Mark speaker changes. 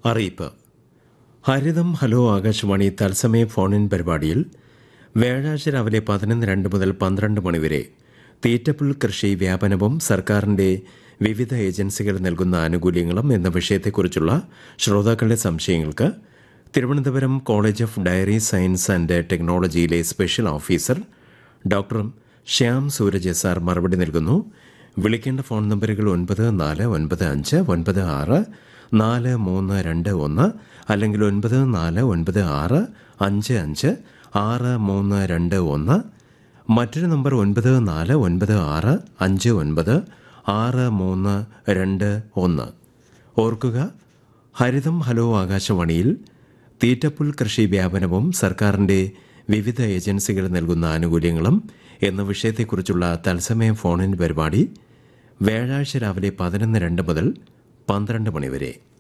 Speaker 1: അറിയിപ്പ് ഹരിതം ഹലോ ആകാശവാണി തത്സമയ ഫോണിൻ പരിപാടിയിൽ വ്യാഴാഴ്ച രാവിലെ പതിനൊന്ന് രണ്ട് മുതൽ പന്ത്രണ്ട് മണിവരെ തീറ്റപ്പുൽ കൃഷി വ്യാപനവും സർക്കാരിന്റെ വിവിധ ഏജൻസികൾ നൽകുന്ന ആനുകൂല്യങ്ങളും എന്ന വിഷയത്തെക്കുറിച്ചുള്ള ശ്രോതാക്കളുടെ സംശയങ്ങൾക്ക് Thiruvananthapuram college of dairy science and ടെക്നോളജിയിലെ special officer doctor Shyam Sooraj S R മറുപടി നൽകുന്നു വിളിക്കേണ്ട ഫോൺ നമ്പറുകൾ ഒൻപത് നാല് ഒൻപത് അഞ്ച് ഒൻപത് ആറ് നാല് മൂന്ന് രണ്ട് ഒന്ന് അല്ലെങ്കിൽ ഒൻപത് നാല് ഒൻപത് ആറ് അഞ്ച് അഞ്ച് ആറ് മൂന്ന് രണ്ട് ഒന്ന് മറ്റൊരു നമ്പർ ഒൻപത് നാല് ഒൻപത് ആറ് അഞ്ച് ഒൻപത് ആറ് മൂന്ന് രണ്ട് ഒന്ന് ഓർക്കുക ഹരിതം ഹലോ ആകാശവാണിയിൽ തീറ്റപ്പുൽ കൃഷി വ്യാപനവും സർക്കാരിന്റെ വിവിധ ഏജൻസികൾ നൽകുന്ന ആനുകൂല്യങ്ങളും എന്ന വിഷയത്തെക്കുറിച്ചുള്ള തത്സമയ ഫോണിൻ പരിപാടി വ്യാഴാഴ്ച രാവിലെ പതിനൊന്ന് രണ്ട് മുതൽ പന്ത്രണ്ട് മണിവരെ